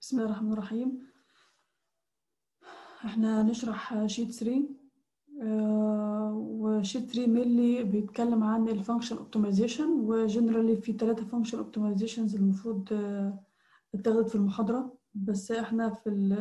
بسم الله الرحمن الرحيم احنا هنشرح شيت 3 آه، وشيت 3 مينلي بيتكلم عن الفانكشن اوبتمايزيشن وجنرالي في ثلاثة فانكشن اوبتمايزيشنز المفروض آه، اتاخدت في المحاضرة بس احنا في ال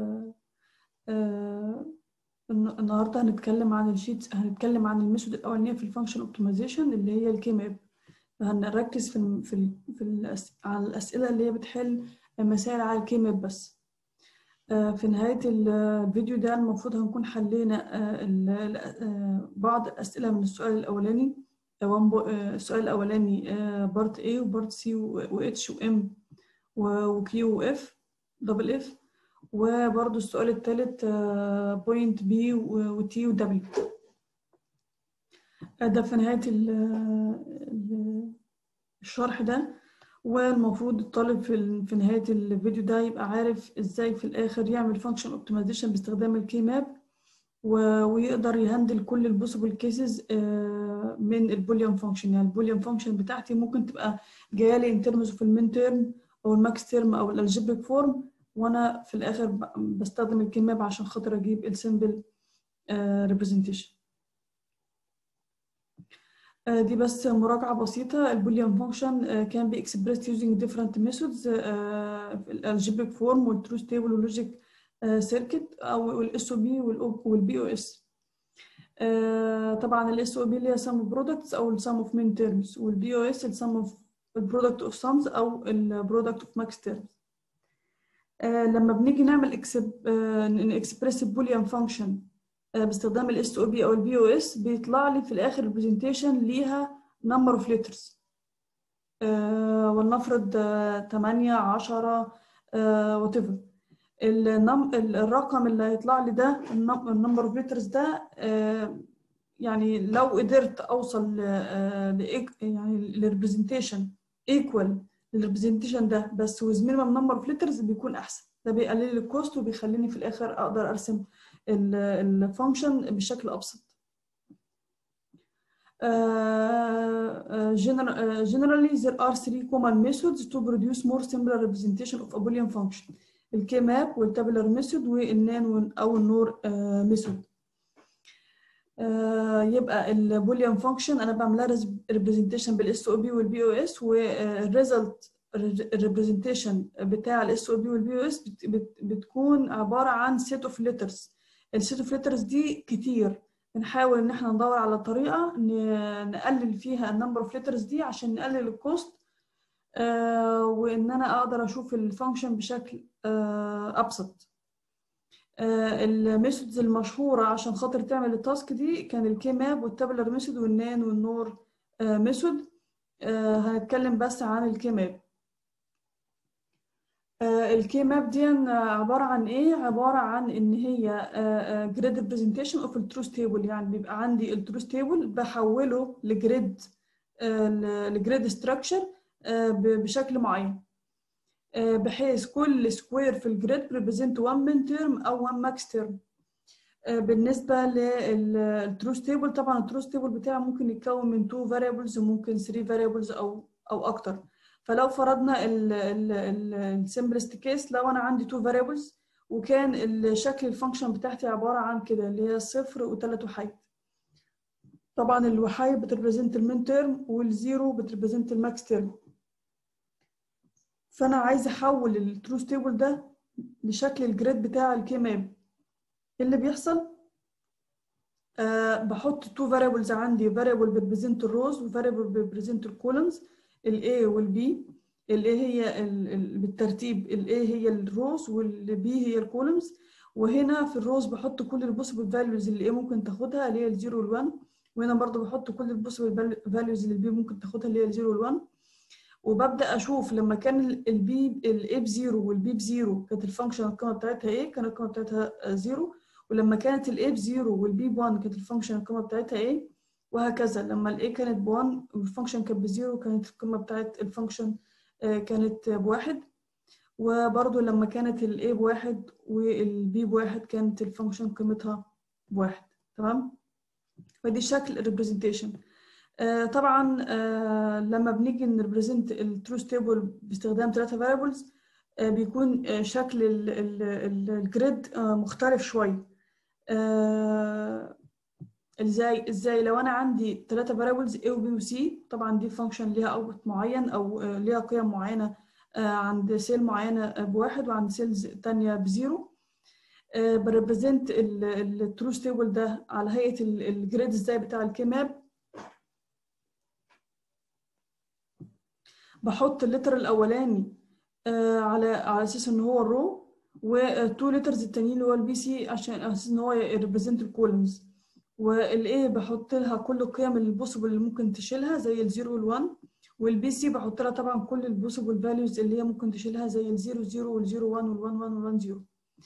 آه، الن- النهارده هنتكلم عن الشيت هنتكلم عن الميثود الاولانيه في الفانكشن اوبتمايزيشن اللي هي الكي ماب فهنركز في ال في ال في الأس... على الاسئله اللي هي بتحل مسائل على الكي ماب بس آه، في نهايه ال- الفيديو ده المفروض هنكون حلينا آه، ال- ال- آه، بعض الاسئله من السؤال الاولاني آه، one bo- آه، السؤال الاولاني بارت A وبارت C و H و M و Q و F دبل اف وبرضو السؤال الثالث بوينت بي وتي ودبليو ده في نهاية ال- ال- الشرح ده والمفروض الطالب في ال- في نهاية الفيديو ده يبقى عارف ازاي في الآخر يعمل فانكشن اوبتمايزيشن باستخدام الكي ماب ويقدر يهندل كل البوسيبل كيسز من البوليان فانكشن يعني البوليان فانكشن بتاعتي ممكن تبقى جايه لي ان ترمز في المين تيرم او الماكس تيرم او الالجبريك فورم وانا في الاخر ب- بستخدم الكي ماب عشان خاطر اجيب السمبل ريبريزنتيشن دي بس مراجعة بسيطة البوليان فانكشن كان بي expressed using different methods آه، في الالجبريك فورم والتروث تيبل واللوجيك سيركت او الاس او بي والبي او اس طبعا الاس او بي اللي هي sum of products او السم اوف مين تيرمز والبي او اس السم اوف البرودكت اوف sums او البرودكت اوف ماكس تيرمز لما بنيجي نعمل اكسب اكسبريس بوليان فانكشن باستخدام الاس او بي او البي او اس بيطلع لي في الاخر البرزنتيشن ليها نمبر اوف ليترز ولنفرض 8 10 وات ايفر الرقم اللي هيطلع لي ده النمبر اوف ليترز ده آه، يعني لو قدرت اوصل ل آه، لإيك- يعني للريبريزنتيشن ايكوال للريبريزنتيشن ده بس ويز مينيمم نمبر اوف ليترز بيكون احسن ده بيقلل لي الكوست وبيخليني في الاخر اقدر ارسم الفانكشن بشكل ابسط Uh, uh, gener- uh, generally there are three common methods to produce more similar representation of a Boolean function الكي ماب والتابلر ميثود والنان او النور ميثود يبقى البوليان فانكشن انا بعملها ريبريزنتيشن بالاس او بي والبي او اس والريزلت الريبريزنتيشن بتاع الاس او بي والبي او اس بتكون عباره عن سيت اوف ليترز السيت اوف ليترز دي كتير بنحاول ان احنا ندور على طريقه ن- نقلل فيها النمبر اوف ليترز دي عشان نقلل الكوست آه، وان انا اقدر اشوف الفانكشن بشكل آه، ابسط الميثودز المشهوره عشان خاطر تعمل التاسك دي كان الكي ماب والتابلر ميثود والنان والنور ميثود هنتكلم بس عن الكي ماب الكي ماب دي عباره عن ايه عباره عن ان هي جريد ريبريزنتيشن اوف التروث تيبل يعني بيبقى عندي التروث تيبل بحوله لجريد لجريد ستراكشر بشكل معين آه، بحيث كل سكوير في الجريد ريبريزنت 1 من تيرم او 1 ماكس تيرم بالنسبه للتروث تيبل طبعا التروث تيبل بتاعه ممكن يتكون من 2 فاريبلز وممكن 3 فاريبلز او او اكتر فلو فرضنا السمبلست كيس لو انا عندي 2 فاريبلز وكان الشكل الفانكشن بتاعتي عباره عن كده اللي هي صفر وثلاث وحيد طبعا الوحيد بتريبريزنت المين تيرم والزيرو بتريبريزنت الماكس تيرم فانا عايزه احول التروث تيبل ده لشكل الجريد بتاع الكي ماب ايه اللي بيحصل أه بحط تو فاريبلز عندي فاريبل بيربريزنت الروز وفاريبل بيربريزنت الكولمز الاي والبي الاي هي ال ال بالترتيب الاي هي الروز والبي هي الكولمز وهنا في الروز بحط كل البوسيبل فاليوز اللي ايه ممكن تاخدها اللي هي الزيرو والوان وهنا برضو بحط كل البوسيبل فاليوز اللي البي ممكن تاخدها اللي هي الزيرو والوان وببدا اشوف لما كان البي الاي بزيرو والبي بزيرو كانت الفانكشن القيمه بتاعتها ايه كانت القيمه بتاعتها زيرو ولما كانت الاي بزيرو والبي ب1 كانت الفانكشن القيمه بتاعتها ايه وهكذا لما الاي كانت ب1 والفانكشن كانت بزيرو كانت القيمه بتاعت الفانكشن آه، كانت بواحد وبرضو لما كانت الاي بواحد والبي بواحد كانت الفانكشن قيمتها بواحد تمام فدي شكل الريبريزنتيشن آه، طبعا آه، لما بنيجي نريبريزنت التروث تيبل باستخدام ثلاثة فاريبلز بيكون شكل الجريد مختلف شويه ازاي ازاي لو انا عندي ثلاثه فاريبلز A و B و C طبعا دي فانكشن ليها اوتبوت معين او ليها قيم معينه عند سيل معينه بواحد وعند سيلز تانية بزيرو بريبريزنت الترو ستيبل ده على هيئه الجريد ازاي بتاع الكيماب بحط اللتر الاولاني على على اساس ان هو الرو والتو لترز التانيين اللي هو البي سي عشان اساس ان هو يريبريزنت الكولمز والاي بحط لها كل القيم البوسيبل اللي ممكن تشيلها زي الزيرو والوان والبي سي بحط لها طبعا كل البوسيبل فاليوز اللي هي ممكن تشيلها زي الزيرو زيرو والزيرو وان والوان وان والوان زيرو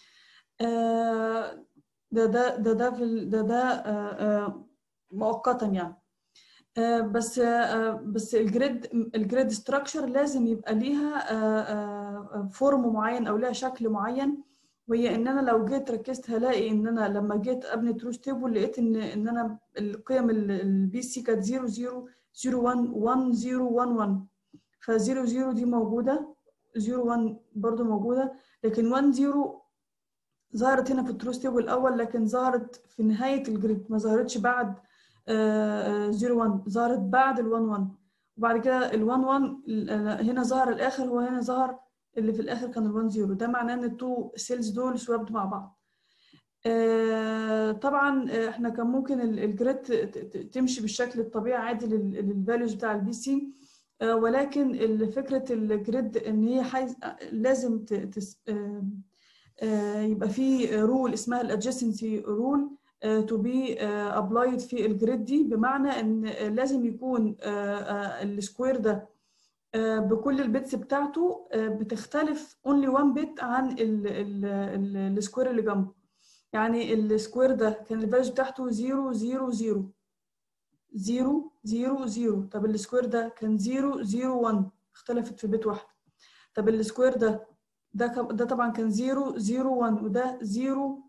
ده ده ده ده في ده ده مؤقتا يعني بس بس الجريد الجريد ستراكشر لازم يبقى ليها فورم معين او ليها شكل معين وهي ان انا لو جيت ركزت هلاقي ان انا لما جيت ابني تروس تيبل لقيت ان ان انا القيم البي سي كانت 0 0 0 1 1 0 1 1 ف 0 0 دي موجوده 0 1 برضو موجوده لكن 1 0 ظهرت هنا في التروس تيبل الاول لكن ظهرت في نهايه الجريد ما ظهرتش بعد 0 1 ظهرت بعد ال 1 1 وبعد كده ال 1 1 هنا ظهر الاخر وهنا ظهر اللي في الاخر كان ال 1 0 ده معناه ان التو سيلز دول سوابد مع بعض طبعا احنا كان ممكن الجريد تمشي بالشكل الطبيعي عادي للفاليوز بتاع البي سي ولكن فكره الجريد ان هي حيز لازم تس يبقى في رول اسمها الادجستنسي رول تو بي ابلايد في الجريد دي بمعنى ان لازم يكون السكوير ده بكل البيتس بتاعته بتختلف اونلي 1 بت عن السكوير اللي جنبه يعني السكوير ده كان الفاليوز بتاعته 0 0 0 0 0 0 طب السكوير ده كان 0 0 1 اختلفت في بيت واحد طب السكوير ده ده ده طبعا كان 0 0 1 وده 0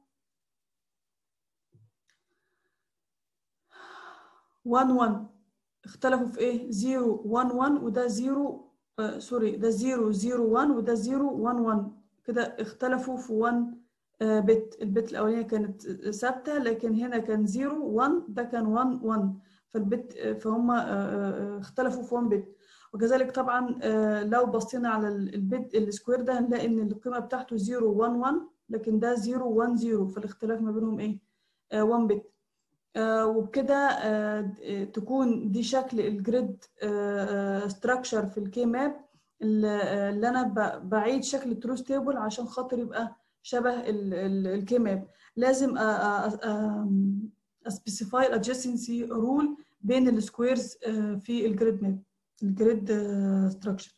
1 1 اختلفوا في ايه 0 1 1 وده 0 آه سوري ده 0 0 1 وده 0 1 1 كده اختلفوا في 1 آه بت البت الاولانيه كانت ثابته لكن هنا كان 0 1 ده كان 1 1 فالبت فهم آه اختلفوا في 1 بت وكذلك طبعا لو بصينا على البت السكوير ده هنلاقي ان القيمه بتاعته 0 1 1 لكن ده 0 1 0 فالاختلاف ما بينهم ايه 1 بت آه وبكده آه تكون دي شكل الجريد ستراكشر في الكي ماب اللي انا بعيد شكل التروس تيبل عشان خاطر يبقى شبه الكي ماب لازم اسبيسيفاي الادجستنسي رول بين السكويرز في الجريد ماب الجريد ستراكشر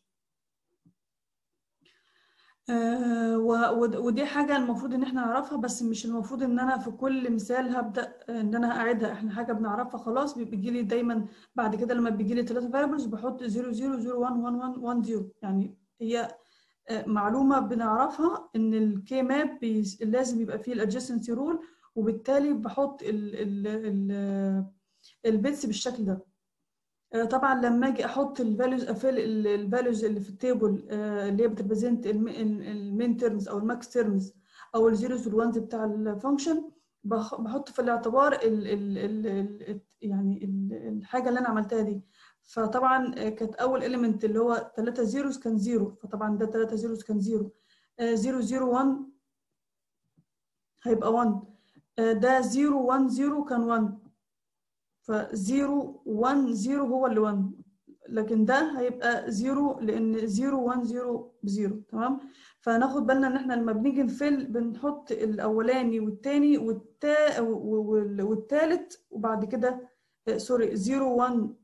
آه ودي حاجة المفروض إن إحنا نعرفها بس مش المفروض إن أنا في كل مثال هبدأ إن أنا أعيدها إحنا حاجة بنعرفها خلاص بيجي لي دايما بعد كده لما بيجي لي ثلاثة فاريبلز بحط 0 0 0 1 1 1 1 0 يعني هي معلومة بنعرفها إن الكي ماب لازم يبقى فيه الادجستنسي رول وبالتالي بحط ال ال ال البيتس بالشكل ده طبعا لما اجي احط الفاليوز افيل الفاليوز اللي في التيبل اللي هي بتريبريزنت المين تيرمز او الماكس تيرمز او الزيروز والوانز بتاع الفانكشن بحط في الاعتبار ال ال ال يعني الحاجه اللي انا عملتها دي فطبعا كانت اول اليمنت اللي هو 3 زيروز كان زيرو فطبعا ده 3 زيروز كان زيرو 0 0 1 هيبقى 1 ده 0 1 0 كان 1 ف 0 1 0 هو اللي 1 لكن ده هيبقى 0 لان 0 1 0 بزيرو تمام فناخد بالنا ان احنا لما بنيجي نفل بنحط الاولاني والتاني والتا والتالت وبعد كده سوري 0 1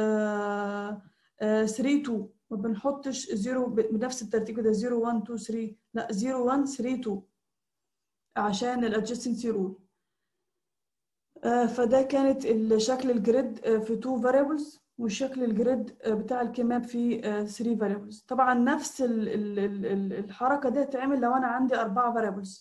3 2 ما بنحطش 0 بنفس الترتيب كده 0 1 2 3 لا 0 1 3 2 عشان الادجستنسي رول فده كانت شكل الجريد في 2 variables وشكل الجريد بتاع الكماب في 3 variables طبعا نفس ال ال ال الحركة دي هتعمل لو أنا عندي أربعة variables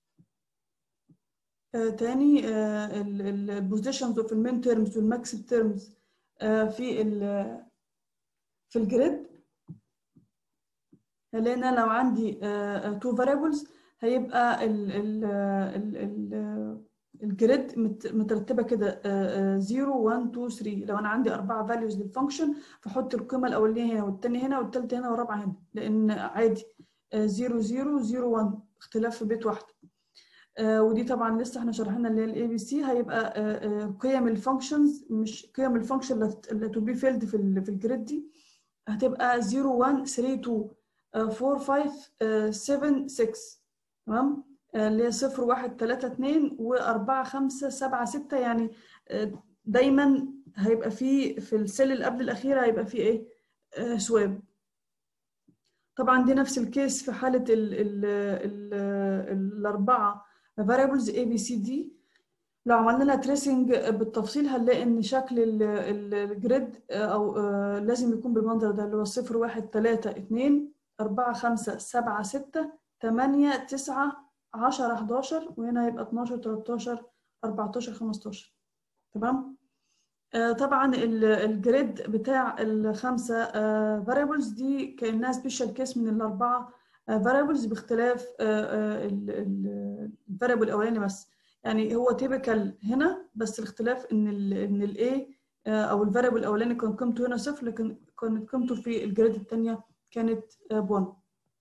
تاني البوزيشنز اوف المين تيرمز والماكس تيرمز في ال في الجريد لان لو عندي تو فاريبلز هيبقى ال ال ال ال الجريد مترتبه كده 0 1 2 3 لو انا عندي اربعه فاليوز للفانكشن فاحط القيمه الاولانيه هنا والثانيه هنا والثالثه هنا والرابعه هنا لان عادي 0 0 0 1 اختلاف في بيت واحده ودي طبعا لسه احنا شرحنا اللي هي الاي بي سي هيبقى قيم الفانكشنز مش قيم الفانكشن اللي تو بي فيلد في في الجريد دي هتبقى 0 1 3 2 4 5 7 6 تمام اللي هي 0 1 3 2 و4 5 7 6 يعني دايما هيبقى في في السيل اللي قبل الاخيره هيبقى في ايه سواب طبعا دي نفس الكيس في حاله ال ال ال الاربعه variables A B C D لو عملنا لها تريسنج بالتفصيل هنلاقي ان شكل الجريد او لازم يكون بالمنظر ده اللي هو 0 1 3 2 4 5 7 6 8 9 10 11 وهنا هيبقى 12 13 14 15 تمام طبعا الجريد بتاع الخمسه variables دي كانها سبيشال كيس من الاربعه variables باختلاف الفاريبل الاولاني بس يعني هو تيبيكال هنا بس الاختلاف ان ال ان الاي او الفاريبل الاولاني كان قيمته هنا صفر لكن كانت قيمته في الجريد الثانيه كانت ب1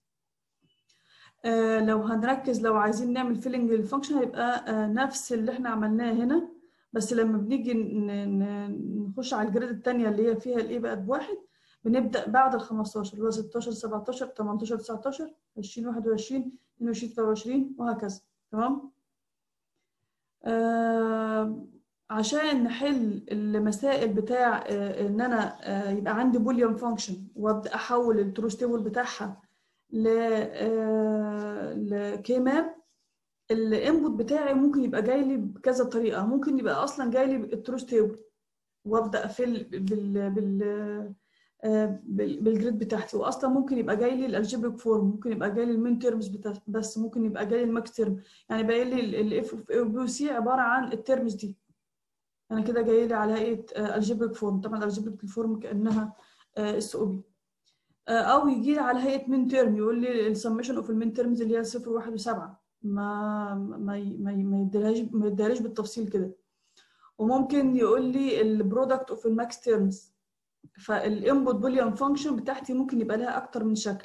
لو هنركز لو عايزين نعمل فيلنج للفانكشن هيبقى نفس اللي احنا عملناه هنا بس لما بنيجي نخش على الجريد الثانيه اللي هي فيها الايه بقت بواحد بنبدا بعد ال 15 اللي هو 16 17 18 19 20 21 22 23 وهكذا تمام آه عشان نحل المسائل بتاع آه ان انا آه يبقى عندي بوليان فانكشن وابدا احول التروث تيبل بتاعها ل آه لكي ماب الانبوت بتاعي ممكن يبقى جاي لي بكذا طريقه ممكن يبقى اصلا جاي لي التروث تيبل وابدا افل بال بال بالجريد بتاعتي واصلا ممكن يبقى جاي لي الالجبريك فورم ممكن يبقى جاي لي المين تيرمز بس ممكن يبقى جاي لي الماكس تيرم يعني باين لي الاف اوف اي وبي وسي عباره عن التيرمز دي انا كده جاي لي على هيئه الجبريك فورم طبعا الالجبريك فورم كانها اس او بي او يجي لي على هيئه مين تيرم يقول لي السمشن اوف المين تيرمز اللي هي 0 1 و7 ما ما ما ما يديلهاش ما يديهاليش بالتفصيل كده وممكن يقول لي البرودكت اوف الماكس تيرمز فالانبوت بوليان فانكشن بتاعتي ممكن يبقى لها اكتر من شكل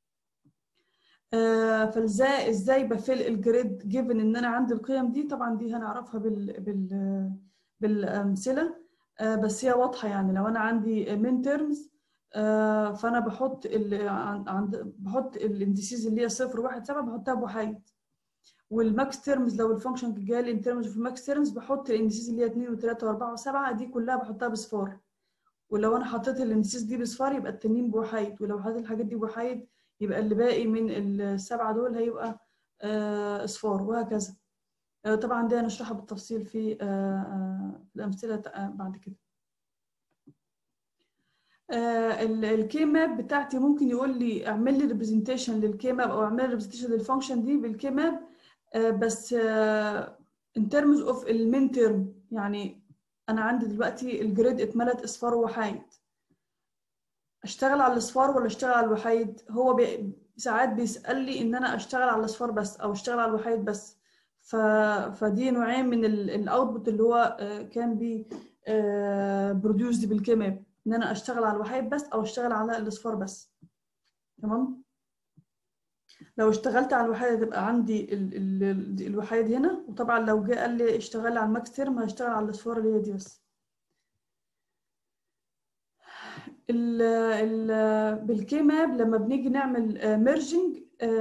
آه فازاي ازاي بفل الجريد جيفن ان انا عندي القيم دي طبعا دي هنعرفها بال بال بالامثله آه بس هي واضحه يعني لو انا عندي من تيرمز آه فانا بحط عند بحط الاندسيز اللي هي 0 1 7 بحطها بوحيد والماكس تيرمز لو الفانكشن جالي ان تيرمز في الماكس تيرمز بحط الاندسيز اللي هي 2 و3 و4 و7 دي كلها بحطها بصفار ولو انا حطيت الاندسيس دي بصفار يبقى التانيين بوحيد ولو حطيت الحاجات دي بوحيد يبقى اللي باقي من السبعه دول هيبقى اصفار وهكذا طبعا دي هنشرحها بالتفصيل في الامثله بعد كده الكي ماب بتاعتي ممكن يقول لي اعمل لي ريبريزنتيشن للكي ماب او اعمل لي ريبريزنتيشن للفانكشن دي بالكي ماب بس ان ترمز اوف المين تيرم يعني انا عندي دلوقتي الجريد اتملت اصفار وحايد اشتغل على الاصفار ولا اشتغل على الوحيد هو بي... ساعات بيسال لي ان انا اشتغل على الاصفار بس او اشتغل على الوحيد بس ف... فدي نوعين من الاوتبوت اللي هو كان بي بروديوسد بالكيماب ان انا اشتغل على الوحيد بس او اشتغل على الاصفار بس تمام لو اشتغلت على الوحيد هتبقى عندي ال ال الوحيد هنا وطبعا لو جه قال لي اشتغل على الماكس تيرم هشتغل على الاصفار اللي هي دي بس ال ال بالكي ماب لما بنيجي نعمل ميرجنج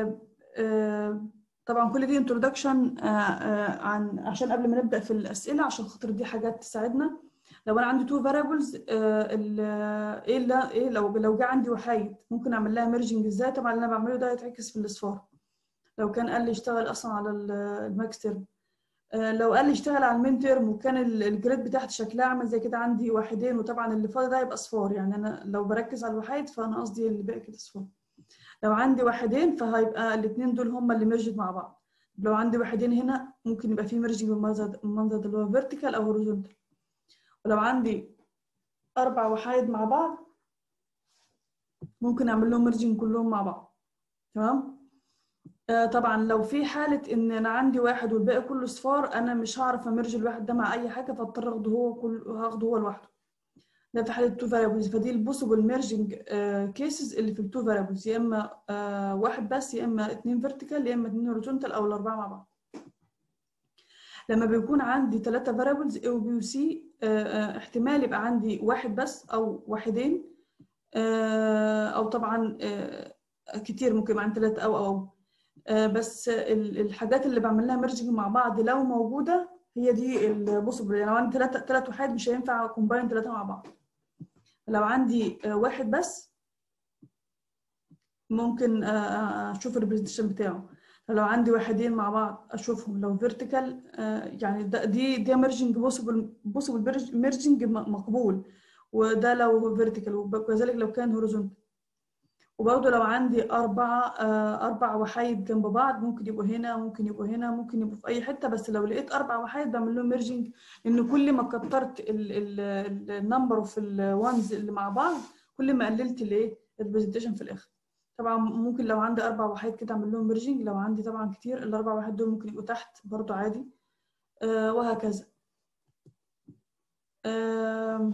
طبعا كل دي انترودكشن عن عشان قبل ما نبدا في الاسئله عشان خاطر دي حاجات تساعدنا لو انا عندي تو فاريبلز ايه لا ايه لو لو جه عندي وحيد ممكن اعمل لها ميرجنج ازاي طبعا اللي انا بعمله ده هيتعكس في الاصفار لو كان قال لي اشتغل اصلا على الماكس تيرم لو قال لي اشتغل على المين تيرم وكان الجريد بتاعتي شكلها عامل زي كده عندي واحدين وطبعا اللي فاضي ده يبقى اصفار يعني انا لو بركز على الوحيد فانا قصدي اللي باقي كده اصفار لو عندي واحدين فهيبقى الاثنين دول هما اللي ميرجد مع بعض لو عندي واحدين هنا ممكن يبقى في ميرجنج بالمنظر المنظر اللي هو فيرتيكال او هوريزونتال ولو عندي أربع وحايد مع بعض ممكن أعمل لهم ميرجنج كلهم مع بعض تمام آه طبعا لو في حالة ان انا عندي واحد والباقي كله صفار انا مش هعرف امرج الواحد ده مع اي حاجة فاضطر اخده هو كل هاخده هو لوحده ده في حالة تو فاريبلز فدي البوسيبل ميرجنج كيسز اللي في التو فاريبلز يا اما آه واحد بس يا اما اتنين فيرتيكال يا اما اتنين هوريزونتال او الاربعة مع بعض لما بيكون عندي ثلاثة فاريبلز A و B و C احتمال يبقى عندي واحد بس أو واحدين أو طبعا كتير ممكن يبقى عندي ثلاثة أو أو بس الحاجات اللي بعمل لها ميرجنج مع بعض لو موجودة هي دي البوسيبل يعني لو عندي ثلاثة ثلاث وحيد مش هينفع كومباين ثلاثة مع بعض لو عندي واحد بس ممكن أشوف الريبريزنتيشن بتاعه لو عندي واحدين مع بعض اشوفهم لو فيرتيكال يعني ده دي دي ميرجنج بوسيبل بوسيبل ميرجنج مقبول وده لو فيرتيكال وكذلك لو كان هوريزونتال وبرضه لو عندي أربعة أربع وحايد جنب بعض ممكن يبقوا هنا ممكن يبقوا هنا ممكن يبقوا في أي حتة بس لو لقيت أربع وحايد بعمل لهم ميرجنج لأن كل ما كترت النمبر اوف الوانز اللي مع بعض كل ما قللت الايه البرزنتيشن في الآخر طبعا ممكن لو عندي اربع وحيد كده اعمل لهم ميرجنج لو عندي طبعا كتير الاربع وحيد دول ممكن يبقوا تحت برضو عادي آه وهكذا آه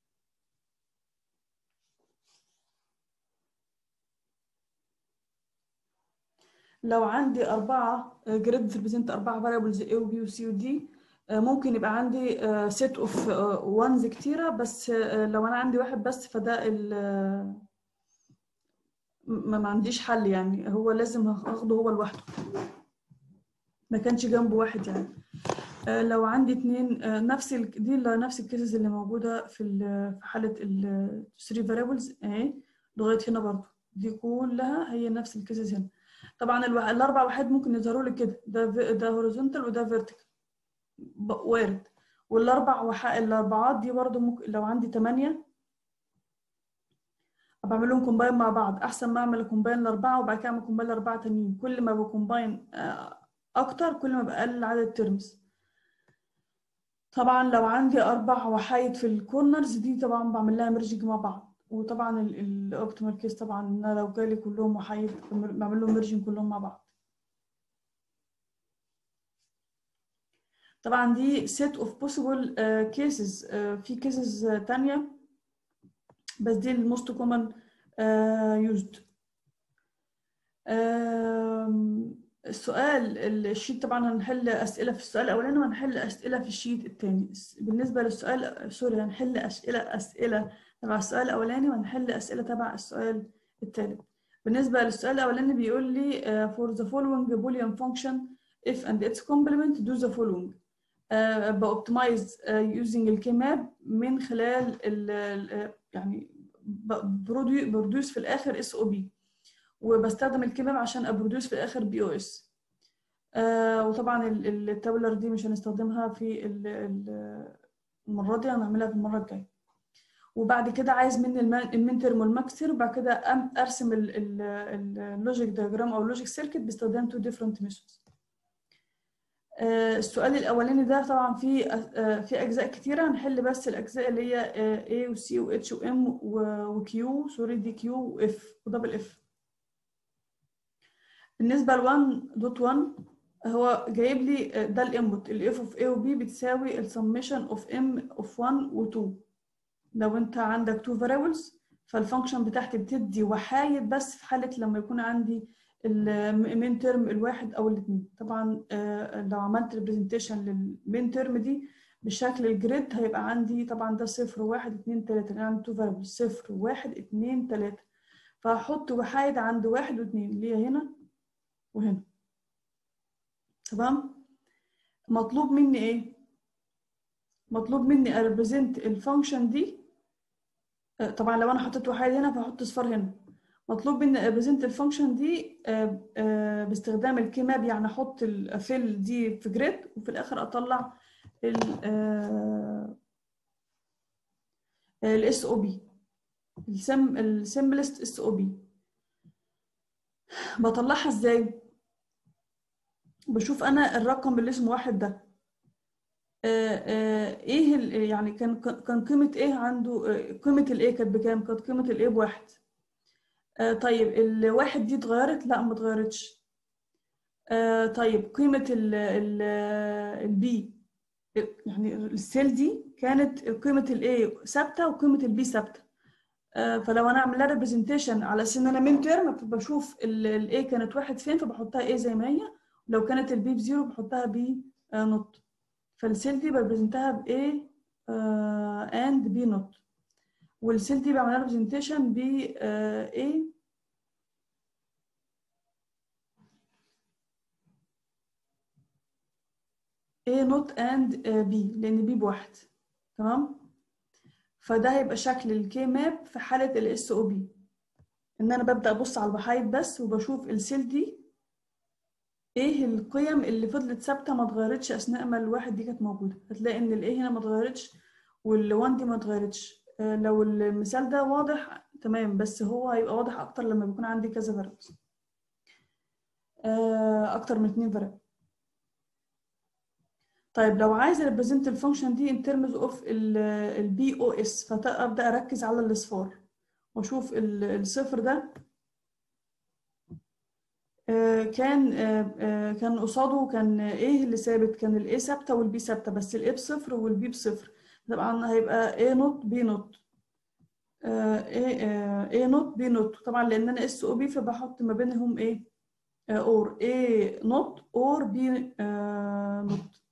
لو عندي أربعة جريد ريبريزنت أربعة فاريبلز A و B و C و D ممكن يبقى عندي سيت اوف وانز كتيرة بس لو أنا عندي واحد بس فده ال ما عنديش حل يعني هو لازم اخده هو لوحده ما كانش جنبه واحد يعني آه لو عندي اتنين آه نفس ال... دي نفس الكيسز اللي موجوده في في حاله ال 3 فاريبلز اهي لغايه هنا برضه دي كلها هي نفس الكيسز هنا طبعا الو... الاربع وحيد ممكن يظهروا لي كده ده في... ده هوريزونتال وده فيرتيكال وارد والاربع وح... الاربعات دي برضه ممكن لو عندي 8 بعمل لهم كومباين مع بعض احسن ما اعمل كومباين لاربعه وبعد كده اعمل كومباين لاربعه تانيين كل ما بكومباين اكتر كل ما بقلل عدد الترمز طبعا لو عندي اربع وحايد في الكورنرز دي طبعا بعمل لها ميرجنج مع بعض وطبعا الاوبتيمال كيس طبعا ان انا لو جالي كلهم وحايد بعمل لهم ميرجنج كلهم مع بعض طبعا دي set of possible uh, cases uh, في cases uh, تانية بس دي الموست كومن يوزد السؤال الشيت طبعا هنحل اسئله في السؤال الاولاني وهنحل اسئله في الشيت الثاني بالنسبه للسؤال سوري هنحل اسئله اسئله تبع السؤال الاولاني وهنحل اسئله تبع السؤال الثالث بالنسبه للسؤال الاولاني بيقول لي uh, for the following boolean function if and its complement do the following uh, باوبتمايز uh, using الكماب من خلال ال يعني بروديوس في الاخر اس او بي وبستخدم الكمام عشان ابروديوس في الاخر بي او اس آه وطبعا التابلر دي مش هنستخدمها في المره دي هنعملها في المره الجايه وبعد كده عايز مني المين ترم والماكس وبعد كده ارسم اللوجيك دياجرام او اللوجيك سيركت باستخدام تو ديفرنت ميثودز السؤال الاولاني ده طبعا في في اجزاء كتيره هنحل بس الاجزاء اللي هي A و C و H و M و Q سوري دي Q و F ودبل F بالنسبه ل 1.1 هو جايب لي ده الانبوت ال F of A و B بتساوي السميشن of M of 1 و 2 لو انت عندك 2 variables فالفانكشن بتاعتي بتدي وحايد بس في حاله لما يكون عندي المين ترم الواحد او الاثنين طبعا لو عملت ريبريزنتيشن للمين ترم دي بشكل الجريد هيبقى عندي طبعا ده صفر واحد اتنين تلاته انا عندي تو فاريبل صفر واحد اتنين تلاته فهحط وحايد عند واحد واتنين اللي هي هنا وهنا تمام مطلوب مني ايه مطلوب مني اريبريزنت الفانكشن دي طبعا لو انا حطيت وحيد هنا فهحط صفر هنا مطلوب مني ابريزنت الفانكشن دي باستخدام الكماب يعني احط الفيل دي في جريد وفي الاخر اطلع الاس او بي السم السمبلست اس او بي بطلعها ازاي بشوف انا الرقم اللي اسمه واحد ده ايه يعني كان كان قيمه ايه عنده قيمه الايه كانت بكام كانت قيمه الايه بواحد آه طيب الواحد دي اتغيرت لا ما اتغيرتش آه طيب قيمة ال ال البي يعني السيل دي كانت قيمة الاي ثابتة وقيمة البي ثابتة آه فلو انا اعمل لها ريبريزنتيشن على اساس ان انا من ترم فبشوف الاي كانت واحد فين فبحطها ايه زي ما هي لو كانت البي بزيرو بحطها بي آه نوت فالسيل دي بريبريزنتها ب A اند بي نوت والسيل دي بعملها ريبريزنتيشن ب A A نوت اند B لان B بواحد تمام فده هيبقى شكل الكي ماب في حالة الاس او بي ان انا ببدأ ابص على الوحايد بس وبشوف السيل دي ايه القيم اللي فضلت ثابته ما اتغيرتش اثناء ما الواحد دي كانت موجوده هتلاقي ان الايه هنا ما اتغيرتش والوان دي ما اتغيرتش آه لو المثال ده واضح تمام بس هو هيبقى واضح اكتر لما بيكون عندي كذا فاريبلز آه اكتر من اتنين فاريبل طيب لو عايزه ريبريزنت الفانكشن دي ان ترمز اوف البي او اس فابدا اركز على الاصفار واشوف الصفر ده كان كان قصاده كان ايه اللي ثابت كان الاي ثابته والبي ثابته بس الاي بصفر والبي بصفر طبعا هيبقى اي نوت بي نوت اي اي نوت بي نوت طبعا لان انا اس او بي فبحط ما بينهم ايه اور اي نوت اور بي نوت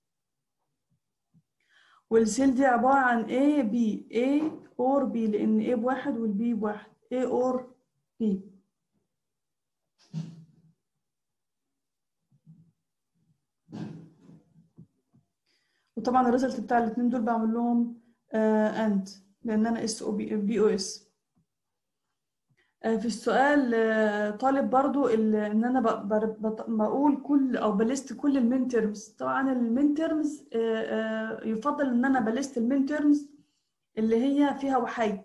والسيل دي عباره عن اي بي اي اور بي لان اي بواحد والبي بواحد اي اور بي وطبعا الريزلت بتاع الاثنين دول بعمل لهم اند لان انا اس او بي بي او اس في السؤال طالب برضو ان انا بقول كل او بلست كل المين تيرمز طبعا المين تيرمز يفضل ان انا بلست المين تيرمز اللي هي فيها وحيد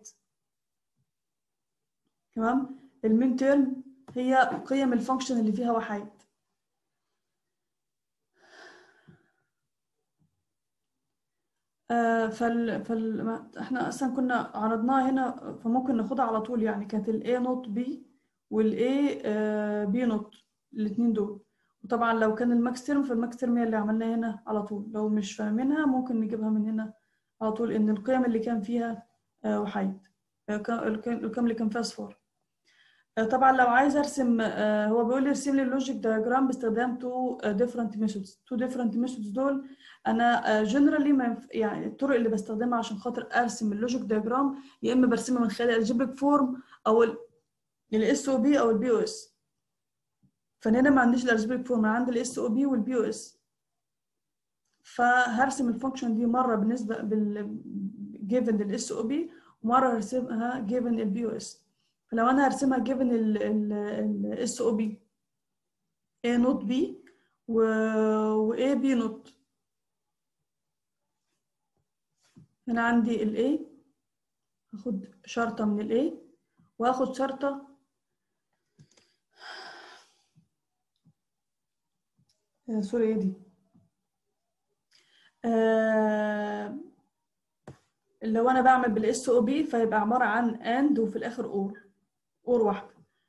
تمام المين تيرم هي قيم الفانكشن اللي فيها وحيد فال فال احنا اصلا كنا عرضناها هنا فممكن ناخدها على طول يعني كانت الاي نوت بي والاي بي نوت الاثنين دول وطبعا لو كان الماكس تيرم فالماكس تيرم هي اللي عملناها هنا على طول لو مش فاهمينها ممكن نجيبها من هنا على طول ان القيم اللي كان فيها وحيد القيم اللي كان فيها صفار طبعا لو عايز ارسم هو بيقول لي ارسم لي اللوجيك دايجرام باستخدام تو ديفرنت ميثودز تو ديفرنت ميثودز دول انا جنرالي يعني الطرق اللي بستخدمها عشان خاطر ارسم اللوجيك دايجرام يا اما برسمها من خلال الجبريك فورم او الاس او بي او البي او اس فانا هنا ما عنديش الالجبريك فورم انا عندي الاس او بي والبي او اس فهرسم الفانكشن دي مره بالنسبه بال جيفن الاس او بي ومره هرسمها جيفن البي او اس فلو انا هرسمها جيفن الاس او بي A نوت بي و A بي نوت هنا عندي ال A هاخد شرطة من ال A وهاخد شرطة آه سوري ايه دي آه لو انا بعمل بالاس او بي فيبقى عبارة عن اند وفي الاخر اور اور واحدة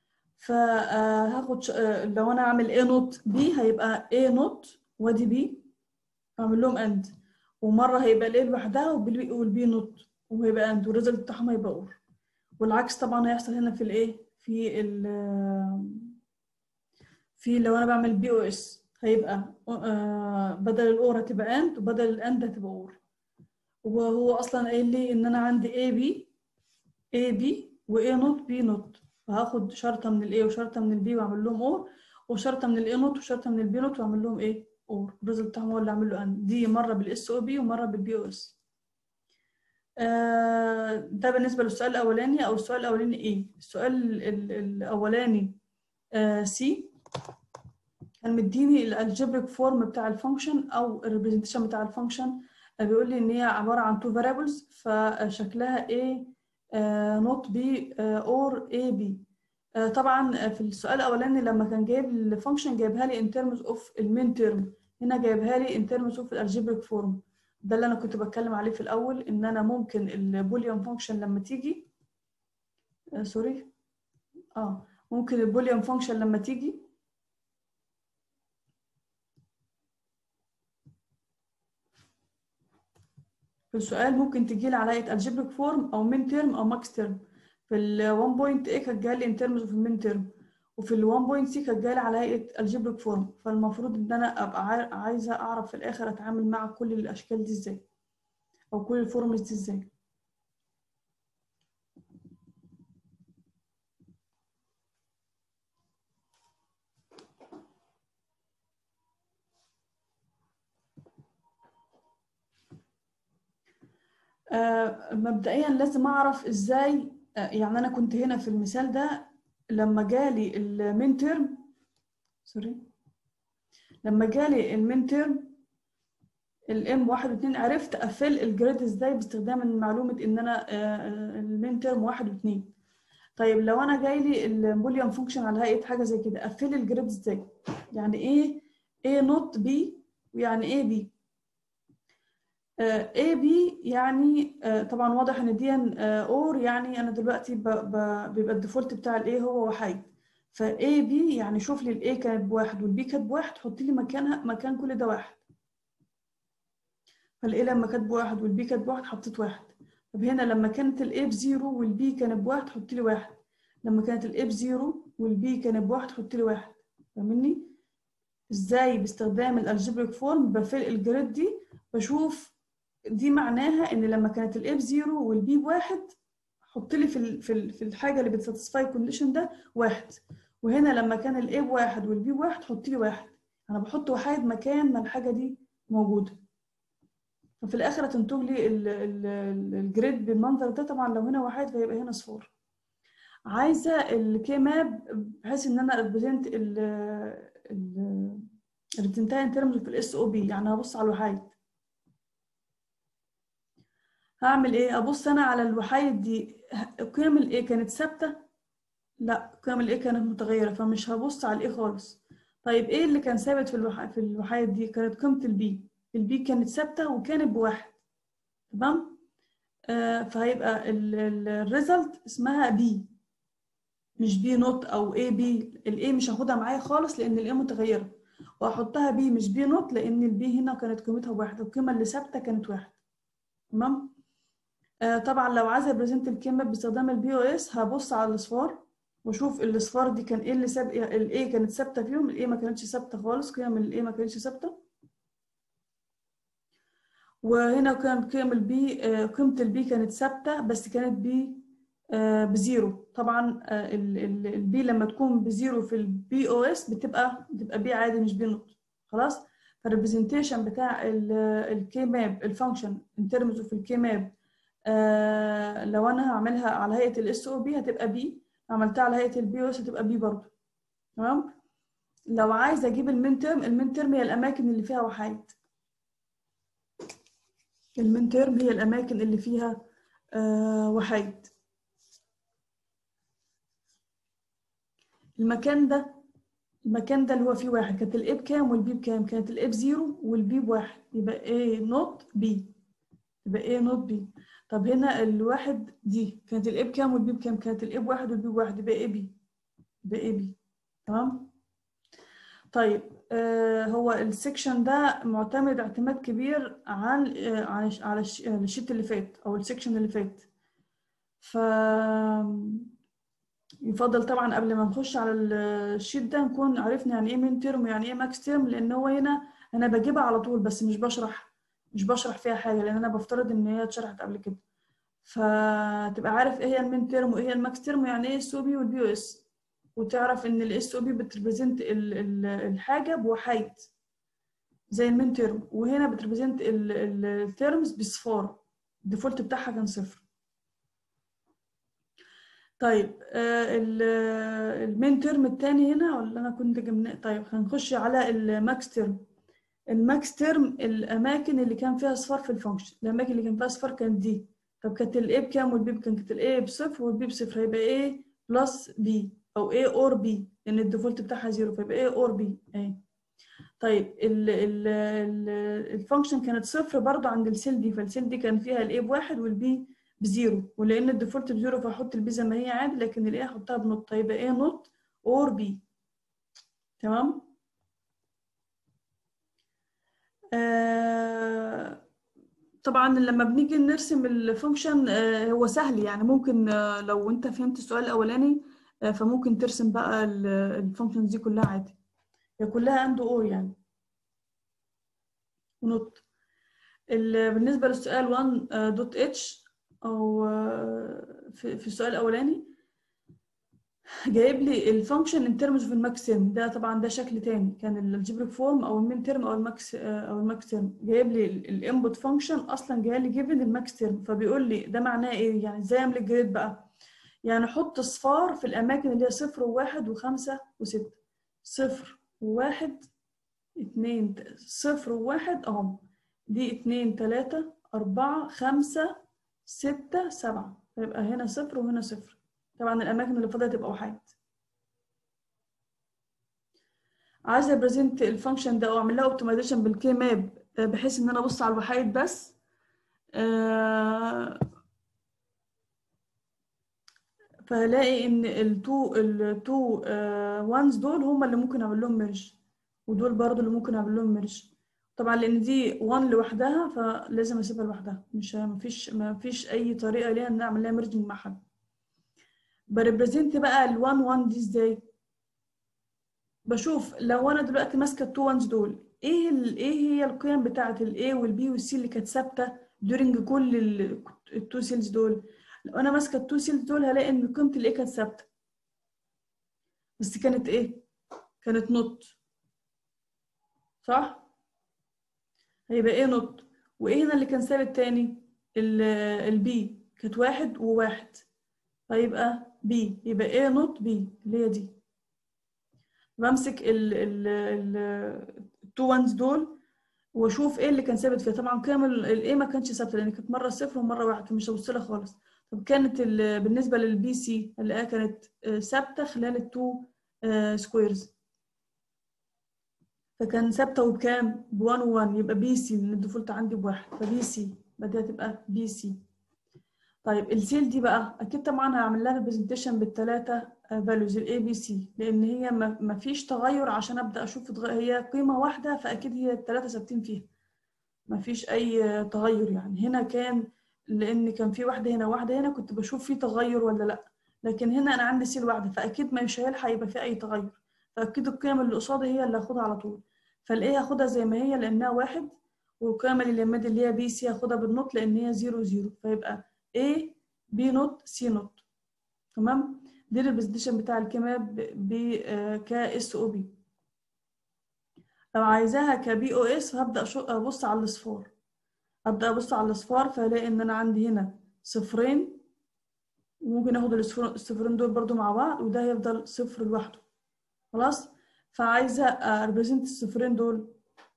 فهاخد لو انا اعمل A نوت B هيبقى A نوت وادي B اعمل لهم اند ومره هيبقى ال لوحدها والبي نوت وهيبقى اند والريزلت بتاعهم هيبقى اور والعكس طبعا هيحصل هنا في الايه في ال في لو انا بعمل بي او اس هيبقى بدل الاور هتبقى اند وبدل الاند هتبقى اور وهو اصلا قايل لي ان انا عندي اي بي اي بي واي نوت بي نوت فهاخد شرطه من الاي وشرطه من البي واعمل لهم اور وشرطه من الاي نوت وشرطه من البي نوت واعمل لهم ايه اور الريزلت بتاعهم هو اللي عامل له ان دي مره بالاس او بي ومره بالبي او اس ده بالنسبه للسؤال الاولاني او السؤال الاولاني ايه السؤال الاولاني سي كان مديني الالجبريك فورم بتاع الفانكشن او الريبريزنتيشن بتاع الفانكشن بيقول لي ان هي عباره عن تو فاريبلز فشكلها a نوت b اور a b طبعا في السؤال الاولاني لما كان جايب الفانكشن جايبها لي ان ترمز اوف المين تيرم هنا جايبها لي ان ترمز اوف الالجبريك فورم ده اللي انا كنت بتكلم عليه في الاول ان انا ممكن البوليان فانكشن لما تيجي سوري اه ممكن البوليان فانكشن لما تيجي في السؤال ممكن تجي لي على هيئه الجبريك فورم او من ترم او ماكس ترم في ال 1.a كانت جايه لي ان ترمز اوف المين ترم وفي ال 1.c كانت جايه لي على هيئه الجبريك فورم فالمفروض ان انا ابقى عا- عايزه اعرف في الاخر اتعامل مع كل الاشكال دي ازاي او كل الفورمز دي ازاي آه، مبدئيا لازم اعرف ازاي آه، يعني انا كنت هنا في المثال ده لما جالي المين ترم سوري لما جالي المين ترم الام واحد واتنين عرفت اقفل الجريد ازاي باستخدام معلومة ان انا المين ترم واحد واتنين طيب لو انا جاي لي البوليان فانكشن على هيئة حاجة زي كده اقفل الجريد ازاي يعني ايه ايه نوت بي ويعني ايه بي اي بي يعني آه، طبعا واضح ان دي اور يعني انا دلوقتي ب- ب- بيبقى الديفولت بتاع الاي هو وحيد فاي بي يعني شوف لي الاي كانت بواحد والبي كانت بواحد حط لي مكانها مكان كل ده واحد فالاي لما كانت بواحد والبي كانت بواحد حطيت واحد طب هنا لما كانت الاي بزيرو والبي كانت بواحد حط لي واحد لما كانت الاي بزيرو والبي كانت بواحد حط لي واحد فاهمني ازاي باستخدام الالجبريك فورم بفل الجريد دي بشوف دي معناها ان لما كانت الاي بزيرو والبي بواحد حط لي في ال- في ال- في الحاجه اللي بتساتسفاي الكونديشن ده واحد وهنا لما كان الاي بواحد والبي بواحد حط لي واحد انا بحط واحد مكان ما الحاجه دي موجوده ففي الاخر هتنتج لي ال- ال- ال- الجريد بالمنظر ده طبعا لو هنا واحد فيبقى هنا صفار عايزه الكي ماب بحيث ان انا ريبريزنت ال ال ريبريزنتها ان ترمز في الاس او بي يعني هبص على الوحيد هعمل ايه ابص انا على الوحيد دي ه- قيم الايه كانت ثابته لا قيم الايه كانت متغيره فمش هبص على الايه خالص طيب ايه اللي كان ثابت في الوح... في الوحيد دي كانت قيمه البي البي كانت ثابته وكانت بواحد تمام آه فهيبقى الريزلت اسمها بي مش بي نوت او اي بي الاي مش هاخدها معايا خالص لان الاي متغيره واحطها بي مش بي نوت لان البي هنا كانت قيمتها واحد القيمه اللي ثابته كانت واحد تمام آه طبعا لو عايزه ابريزنت الكلمه باستخدام البي او اس هبص على الاصفار واشوف الاصفار دي كان ايه اللي ساب الاي كانت ثابته فيهم الاي ما كانتش ثابته خالص قيم الاي ما كانتش ثابته وهنا كان قيم البي آه قيمه البي كانت ثابته بس كانت بي آه بزيرو طبعا آه البي لما تكون بزيرو في البي او اس بتبقى بتبقى بي عادي مش بي نوت خلاص فالريبريزنتيشن بتاع الكي ماب الفانكشن ان ترمز اوف الكي ماب آه لو انا هعملها على هيئه الاس او بي هتبقى بي عملتها على هيئه البي او اس هتبقى بي برضه تمام لو عايزه اجيب المين ترم المين ترم هي الاماكن اللي فيها وحيد المين ترم هي الاماكن اللي فيها آه وحيد المكان ده المكان ده اللي هو فيه واحد كانت الاي بكام والبي بكام كانت الاي بزيرو والبي بواحد يبقى ايه نوت بي يبقى ايه نوت بي طب هنا الواحد دي كانت الاي بكام والبي بكام كانت الاي بواحد والبي بواحد يبقى ايه بي يبقى ايه بي تمام طيب آه هو السكشن ده معتمد اعتماد كبير عن آه عن على الشيت اللي فات او السكشن اللي فات ف يفضل طبعا قبل ما نخش على الشيت ده نكون عرفنا يعني ايه مين ترم ويعني ايه ماكس ترم لان هو هنا انا بجيبها على طول بس مش بشرح مش بشرح فيها حاجه لان انا بفترض ان هي اتشرحت قبل كده فتبقى عارف ايه هي المين ترم وايه هي الماكس ترم ويعني ايه اس او بي والبي او اس وتعرف ان الاس او بي بتريبريزنت الحاجه بوحيد زي المين ترم وهنا بتريبريزنت الترمز بصفار الديفولت بتاعها كان صفر طيب المين ترم الثاني هنا ولا انا كنت جمنا طيب هنخش على الماكس ترم الماكس ترم الاماكن اللي كان فيها اصفار في الفانكشن الاماكن اللي كان فيها اصفار كانت دي طب كانت الاي بكام والبي بكام كانت الاي بصفر والبي بصفر هيبقى ايه بلس بي او ايه اور بي لان الديفولت بتاعها زيرو فيبقى ايه اور بي اهي طيب ال ال الفانكشن كانت صفر برضو عند السيل دي فالسيل دي كان فيها الاي بواحد والبي بزيرو ولان الديفولت بزيرو فاحط البي زي ما هي عادي لكن الايه احطها بنوت يبقى ايه نوت اور بي تمام آه طبعا لما بنيجي نرسم الفانكشن آه هو سهل يعني ممكن آه لو انت فهمت السؤال الاولاني آه فممكن ترسم بقى الفانكشنز دي كلها عادي هي كلها اند اور يعني ونوت بالنسبه للسؤال 1 دوت اتش او في, في السؤال الاولاني جايب لي الفانكشن ان ترمز اوف الماكسيم ده طبعا ده شكل تاني كان الجبريك فورم او المين ترم او الماكس او الماكس ترم جايب لي الانبوت فانكشن اصلا جاي لي جيفن الماكس ترم فبيقول لي ده معناه ايه يعني ازاي اعمل الجريد بقى يعني احط صفار في الاماكن اللي هي صفر وواحد وخمسة وستة صفر وواحد اتنين صفر وواحد اهم دي اتنين تلاتة أربعة خمسة ستة سبعة فيبقى هنا صفر وهنا صفر طبعا الأماكن اللي فاضلة تبقى وحيد عايزة ابريزنت الفانكشن ده أو أعمل لها اوبتمايزيشن بالكي ماب بحيث إن أنا أبص على الوحيد بس آه فهلاقي إن التو التو وانز دول هما اللي ممكن أعمل لهم ميرج ودول برضو اللي ممكن أعمل لهم ميرج طبعا لان دي 1 لوحدها فلازم اسيبها لوحدها مش مفيش مفيش اي طريقه ليها ان اعمل لها ميرجنج مع حد بريبريزنت بقى ال 1 1 دي ازاي بشوف لو انا دلوقتي ماسكه التو وانز دول ايه ال ايه هي القيم بتاعه الاي والبي والسي اللي كانت ثابته دورنج كل التو سيلز دول لو انا ماسكه التو سيلز دول هلاقي ان قيمه الاي كانت ثابته بس كانت ايه كانت نوت صح هيبقى ايه نوت وايه هنا اللي كان ثابت تاني البي كانت واحد وواحد فيبقى بي يبقى ايه نوت بي اللي هي دي بمسك ال ال ال التو وانز دول واشوف ايه اللي كان ثابت فيها طبعا قيم الايه ما كانتش ثابته لان كانت مره صفر ومره واحد فمش هبص لها خالص طب كانت بالنسبه للبي سي اللي كانت ثابته خلال التو سكويرز فكان ثابته وبكام؟ ب 1 و1 يبقى بي سي لان الديفولت عندي بواحد فبي سي بدها تبقى بي سي طيب السيل دي بقى اكيد طبعا هعمل لها ريبريزنتيشن بالثلاثه فاليوز الاي بي سي لان هي ما فيش تغير عشان ابدا اشوف هي قيمه واحده فاكيد هي الثلاثه ثابتين فيها ما فيش اي تغير يعني هنا كان لان كان في واحده هنا واحده هنا كنت بشوف في تغير ولا لا لكن هنا انا عندي سيل واحده فاكيد مش هيلحق يبقى في اي تغير فاكيد القيم اللي قصادي هي اللي هاخدها على طول فالايه هاخدها زي ما هي لانها واحد والقيم اللي يمد اللي هي بي سي هاخدها بالنوت لان هي زيرو زيرو فيبقى A بي نوت سي نوت تمام دي الريبريزنتيشن بتاع الكيمياء ب ك اس او بي لو عايزاها كبي او اس هبدا ابص على الاصفار ابدا ابص على الاصفار فالاقي ان انا عندي هنا صفرين وممكن اخد الصفرين دول برضو مع بعض وده هيفضل صفر لوحده خلاص فعايزه اريبريزنت الصفرين دول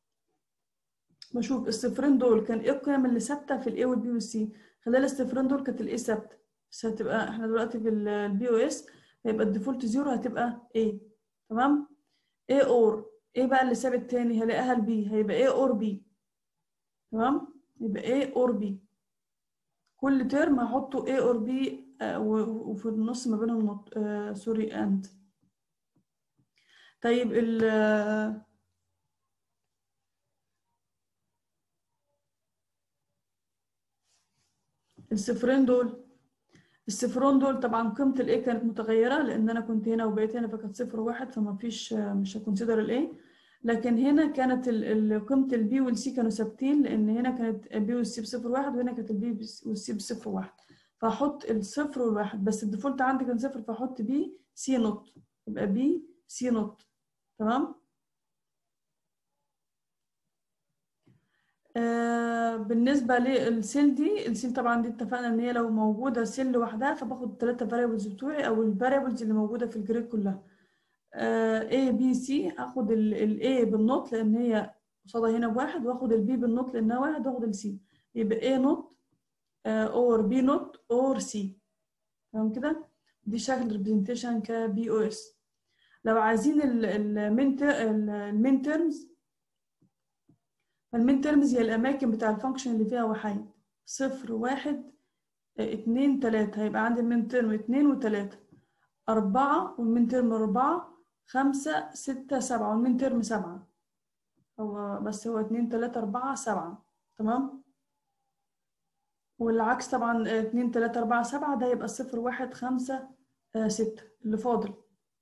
بشوف الصفرين دول كان ايه القيم اللي ثابته في الاي والبي والسي خلال الصفرين دول كانت الاي ثابته بس هتبقى احنا دلوقتي في البي او اس هيبقى الديفولت زيرو هتبقى اي تمام اي اور ايه بقى اللي ثابت تاني هلاقيها البي هيبقى اي اور بي تمام يبقى اي اور بي كل ترم هحطه اي اور بي وفي النص ما بينهم نط... آه سوري اند طيب ال الصفرين دول الصفرين دول طبعا قيمة الاي كانت متغيرة لأن أنا كنت هنا وبقيت هنا فكانت صفر وواحد فما فيش مش هكونسيدر الاي لكن هنا كانت قيمة البي والسي كانوا ثابتين لأن هنا كانت البي والسي بصفر واحد وهنا كانت البي والسي بصفر واحد فأحط الصفر والواحد بس الديفولت عندي كان صفر فأحط بي سي نوت يبقى بي سي نوت تمام آه بالنسبه للسيل دي السيل طبعا دي اتفقنا ان هي لو موجوده سيل لوحدها فباخد الثلاثه فاريبلز بتوعي او الفاريبلز اللي موجوده في الجريد كلها آه A B C هاخد ال A بالنوت لان هي قصادها هنا بواحد واخد ال B بالنوت لانها واحد واخد ال C يبقى A نوت آه or B نوت or C تمام كده دي شكل ريبريزنتيشن ك بي او اس لو عايزين المين تيرمز فالمين تيرمز هي الأماكن بتاع الفانكشن اللي فيها وحيد صفر واحد اتنين تلاتة هيبقى عندي المين ترم اتنين وتلاتة أربعة والمين ترم أربعة خمسة ستة سبعة والمين ترم سبعة هو بس هو اتنين تلاتة أربعة سبعة تمام والعكس طبعا آه، اتنين تلاتة أربعة سبعة ده يبقى صفر واحد خمسة آه، ستة اللي فاضل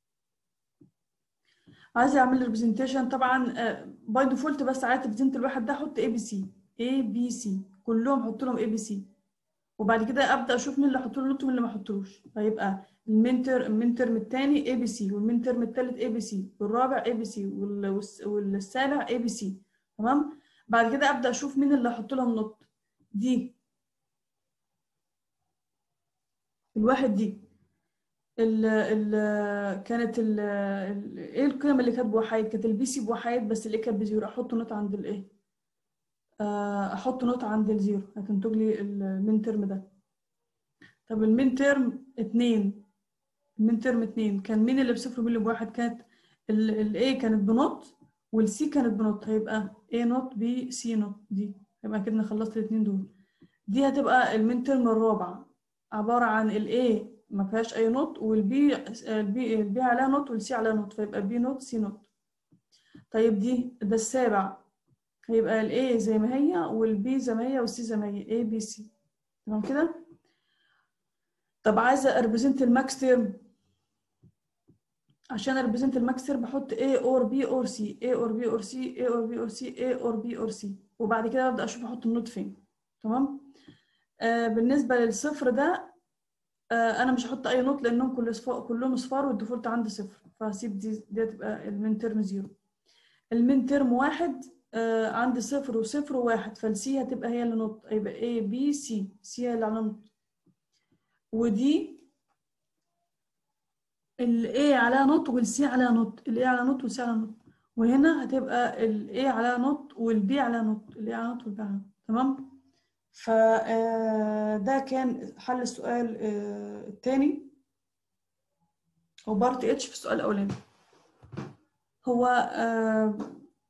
عايزة أعمل ريبريزنتيشن طبعا باي ديفولت بس عايزة ريبريزنت الواحد ده أحط اي بي سي اي بي سي كلهم أحط لهم اي بي سي وبعد كده ابدا اشوف مين اللي احط له نوت ومين اللي ما احطلوش فيبقى المنتر المين ترم الثاني اي بي سي والمين ترم الثالث اي بي سي والرابع اي بي سي والسابع اي بي سي تمام بعد كده ابدا اشوف مين اللي احط لهم نوت دي الواحد دي ال ال كانت ال ال- ايه القيم اللي كانت بوحايد كانت البي سي بوحايد بس اللي كانت بزيرو احط نوت عند الايه آه، احط نوت عند الزيرو هتنتج لي المين ترم ده طب المين ترم اتنين المين ترم اتنين كان مين اللي بصفر ومين اللي بواحد كانت الاي كانت بنوت والسي كانت بنوت هيبقى A نوت بي سي نوت دي يبقى كده خلصت الاتنين دول دي هتبقى المين ترم الرابع عبارة عن الاي ما فيهاش اي نوت والبي البي البي عليها نوت والسي عليها نوت فيبقى بي نوت سي نوت طيب دي ده السابع هيبقى ال A زي ما هي وال B زي ما هي وال C زي ما هي A B C تمام كده طب عايزة اريبريزنت الماكس تيرم عشان اريبريزنت الماكس تيرم بحط A or B or C A or B or C A or B or C A or B or C وبعد كده ابدا اشوف احط النوت فين تمام آه بالنسبة للصفر ده آه انا مش هحط اي نوت لانهم كل صفار كلهم اصفار والديفولت عندي صفر فهسيب دي دي تبقى المين ترم زيرو المين ترم واحد آه عندي صفر وصفر وواحد فالسي هتبقى هي اللي نوت هيبقى A B C C هي اللي على نوت ودي ال A عليها نوت وال C عليها نوت ال A على نوت وال C على نوت وهنا هتبقى ال A عليها نوت وال B عليها نوت ال A على نوت وال B عليها نوت تمام فده كان حل السؤال آه، التاني هو بارت اتش في السؤال الاولاني هو آه،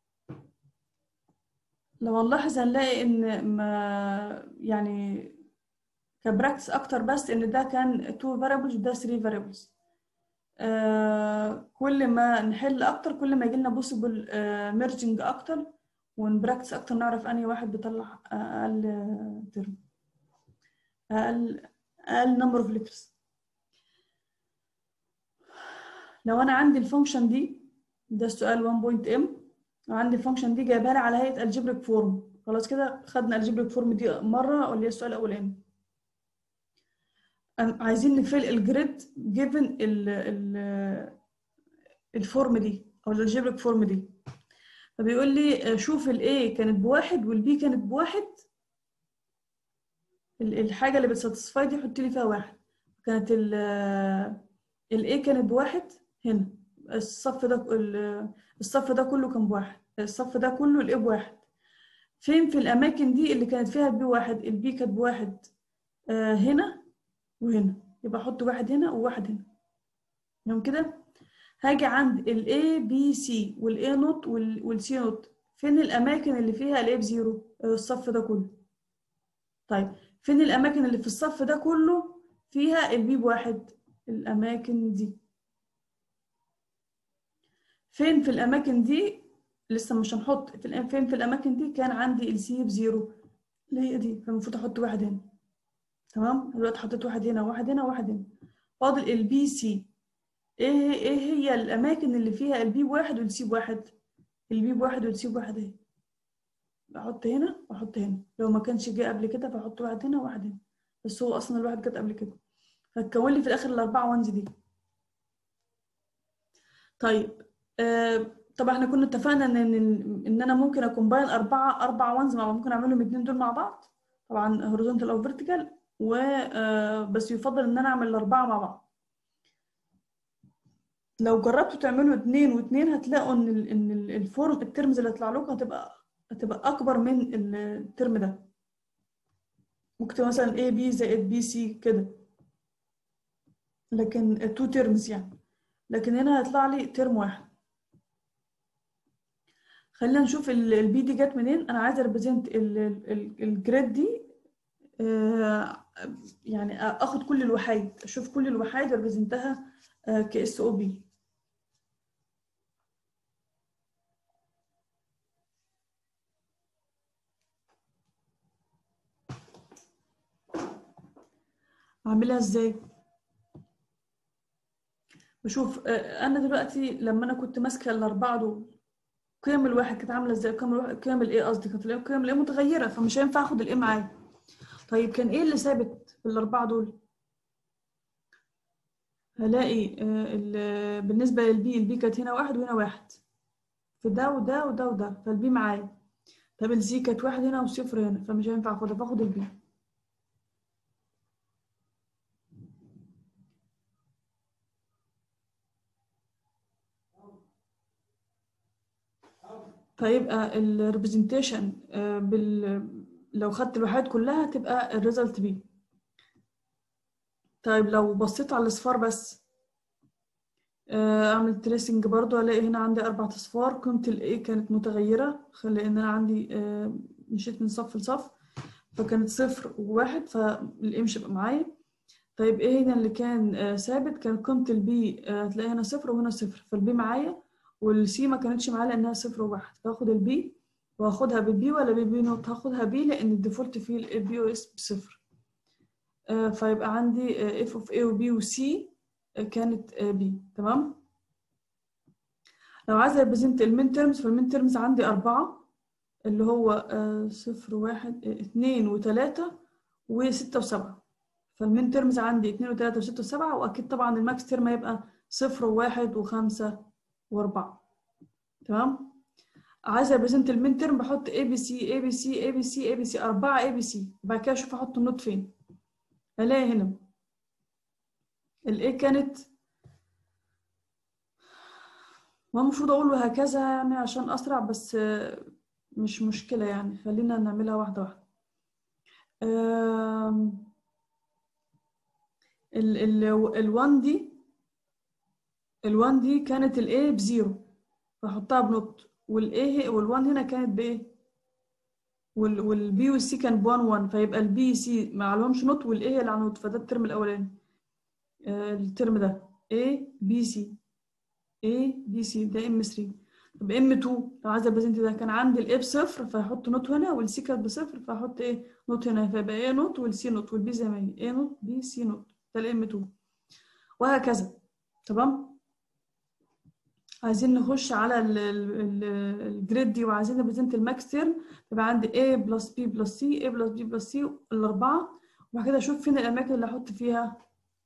لو نلاحظ هنلاقي ان ما يعني كبراكتس اكتر بس ان ده كان 2 variables وده 3 variables آه كل ما نحل اكتر كل ما يجيلنا possible آه merging اكتر ونبراكتس اكتر نعرف انهي واحد بيطلع اقل ترم اقل اقل number of letters لو انا عندي الفانكشن دي ده السؤال 1.m وعندي الفانكشن دي جايبها لي على هيئه الجبريك فورم خلاص كده خدنا الجبريك فورم دي مره واللي هي السؤال الاولاني أم- عايزين نفل الجريد جيفن ال ال الفورم دي او الجبريك فورم دي فبيقول لي آه، شوف الاي كانت بواحد والبي كانت بواحد ال- الحاجه اللي بتساتسفاي دي حط لي فيها واحد كانت ال الاي كانت بواحد هنا الصف ده ال- الصف ده كله كان بواحد الصف ده كله الاي بواحد فين في الاماكن دي اللي كانت فيها البي واحد البي كانت بواحد آه، هنا وهنا يبقى احط واحد هنا وواحد هنا تمام كده هاجي عند ال A B C وال A نوت وال وال C نوت فين الأماكن اللي فيها ال A بزيرو آه، الصف ده كله طيب فين الأماكن اللي في الصف ده كله فيها ال B بواحد الأماكن دي فين في الأماكن دي لسه مش هنحط في الأم- فين في الأماكن دي كان عندي ال C بزيرو اللي هي دي فالمفروض أحط واحد هنا تمام دلوقتي حطيت واحد هنا وواحد هنا وواحد هنا فاضل ال B C ايه ايه هي الاماكن اللي فيها البي بواحد والسي بواحد البي بواحد والسي بواحد اهي بحط هنا واحط هنا لو ما كانش جه قبل كده بحط واحد هنا وواحد هنا بس هو اصلا الواحد جت قبل كده فتكون لي في الاخر الاربعه وانز دي طيب آه طبعا احنا كنا اتفقنا ان ان ان انا ممكن اكومباين اربعه اربع وانز مع بعض ممكن اعملهم الاثنين دول مع بعض طبعا هوريزونتال او فيرتيكال و آه بس يفضل ان انا اعمل الاربعه مع بعض لو جربتوا تعملوا اتنين واتنين هتلاقوا ان ال ان ال- الفورم الترمز اللي هيطلع لكم هتبقى هتبقى اكبر من ال- الترم ده ممكن مثلا A B زائد B C كده لكن تو ترمز يعني لكن هنا هيطلع لي ترم واحد خلينا نشوف البي دي جت منين انا عايزه ريبريزنت الجريد دي آه، يعني اخد كل الوحايد اشوف كل الوحايد ريبريزنتها كاس او بي اعملها ازاي بشوف انا دلوقتي لما انا كنت ماسكه الاربعه دول قيم الواحد كانت عامله ازاي قيم الواحد قيم الايه قصدي كانت قيم الايه متغيره فمش هينفع اخد الايه معايا طيب كان ايه اللي ثابت في الاربعه دول هلاقي بالنسبه للبي البي كانت هنا واحد وهنا واحد في ده وده وده وده فالبي معايا طب الزي كانت واحد هنا وصفر هنا فمش هينفع اخدها فاخد البي فيبقى الريبريزنتيشن بال لو خدت الوحدات كلها تبقى الريزلت بي طيب لو بصيت على الاصفار بس اعمل تريسنج برضو الاقي هنا عندي اربع اصفار قيمه الاي كانت متغيره لان انا عندي مشيت من صف لصف فكانت صفر وواحد فالاي مش هيبقى معايا طيب ايه هنا اللي كان ثابت كان قيمه البي هتلاقي هنا صفر وهنا صفر فالبي معايا والسي ما كانتش معايا لانها صفر وواحد فاخد البي واخدها بالبي ولا بالبي نوت هاخدها بي لان الديفولت فيه البي او اس بصفر آه فيبقى عندي اف اوف اي وبي وسي كانت بي تمام لو عايزه ريبريزنت المين تيرمز فالمين تيرمز عندي أربعة اللي هو آه صفر واحد اتنين وتلاتة وستة وسبعة فالمين تيرمز عندي اتنين وتلاتة وستة وسبعة وأكيد طبعا الماكس تيرم هيبقى صفر وواحد وخمسة وأربعة تمام عايزه ابريزنت المين ترم بحط اي بي سي اي بي سي اي بي سي اي بي سي اربعه اي بي سي وبعد كده اشوف احط النوت فين الاقي هنا الاي كانت ما المفروض اقول وهكذا يعني عشان اسرع بس مش مشكله يعني خلينا نعملها واحده واحده ال ال ال1 دي ال1 دي كانت الاي بزيرو فاحطها بنوت والاي وال1 هنا كانت بايه والبي والسي كان ب1 1 فيبقى البي سي ما عليهمش نوت والاي هي اللي على نوت فده الترم الاولاني آه الترم ده A B C A B C ده ام 3 طب ام 2 لو عايزه البريزنت ده كان عندي الاي بصفر فهحط نوت هنا والسي كانت بصفر فهحط ايه نوت هنا فيبقى ايه نوت والسي نوت والبي زي ما هي ايه نوت بي سي نوت ده الام 2 وهكذا تمام عايزين نخش على الجريد دي وعايزين نبريزنت الماكس تيرم يبقى عندي A بلس B بلس C A بلس B بلس C الأربعة وبعد كده أشوف فين الأماكن اللي هحط فيها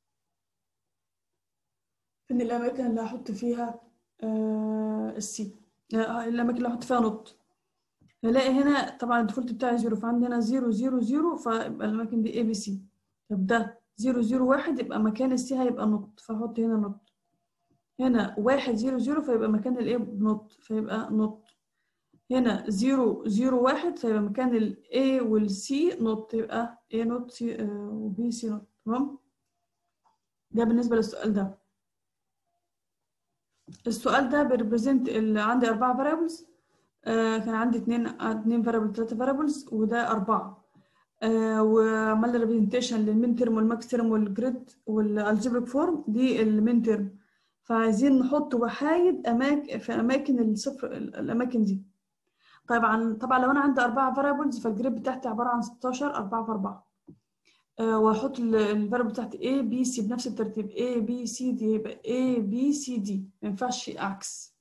فين الأماكن اللي هحط فيها آه السي آه الأماكن اللي هحط فيها نوت هلاقي هنا طبعا الديفولت بتاعي زيرو فعندي هنا زيرو زيرو زيرو فيبقى الأماكن دي A B C طب ده زيرو زيرو واحد يبقى مكان السي هيبقى نوت فأحط هنا نوت هنا واحد زيرو زيرو فيبقى مكان الايه نوت فيبقى نوت هنا زيرو زيرو واحد فيبقى مكان الاي والسي نوت يبقى اي نوت سي وبي سي نوت تمام ده بالنسبة للسؤال ده السؤال ده بيريبريزنت اللي عندي أربعة variables آه كان عندي اتنين اتنين variables تلاتة variables وده أربعة آه وعملنا ريبريزنتيشن للمين ترم والماكس ترم والجريد والالجبريك فورم دي المين ترم فعايزين نحط وحايد أماكن في أماكن الصفر الأماكن دي طبعا طبعا لو أنا عندي أربعة variables فالجريد بتاعتي عبارة عن 16 أربعة في أربعة أه وأحط الفاريبل بتاعتي A B C بنفس الترتيب A B C D يبقى A B C D ما ينفعش عكس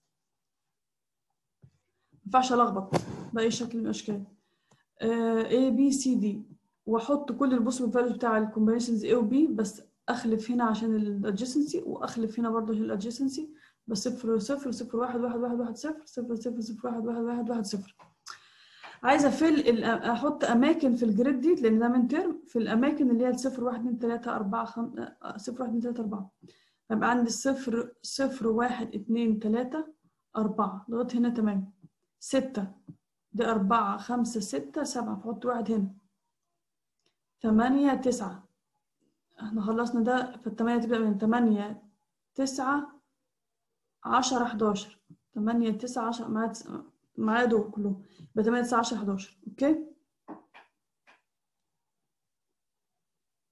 ما ينفعش ألخبط بأي شكل من الأشكال أه A B C D وأحط كل البوسيبل فاليوز بتاع الكومبينيشنز A و B بس اخلف هنا عشان الادجيسنسي واخلف هنا برضه عشان الادجيسنسي بس صفر صفر صفر واحد واحد واحد واحد صفر صفر صفر صفر واحد واحد واحد واحد صفر عايزه افل احط اماكن في الجريد دي لان ده من ترم في الاماكن اللي هي الصفر واحد اتنين تلاته اربعه خم... صفر واحد اتنين تلاته اربعه فيبقى عندي الصفر صفر واحد اتنين تلاته اربعه لغايه هنا تمام سته دي اربعه خمسه سته سبعه فحط واحد هنا تمانيه تسعه احنا خلصنا ده فالتمانية تبدأ من تمانية تسعة عشرة حداشر تمانية تسعة عشرة معايا معايا دول كلهم يبقى تمانية تسعة عشرة حداشر اوكي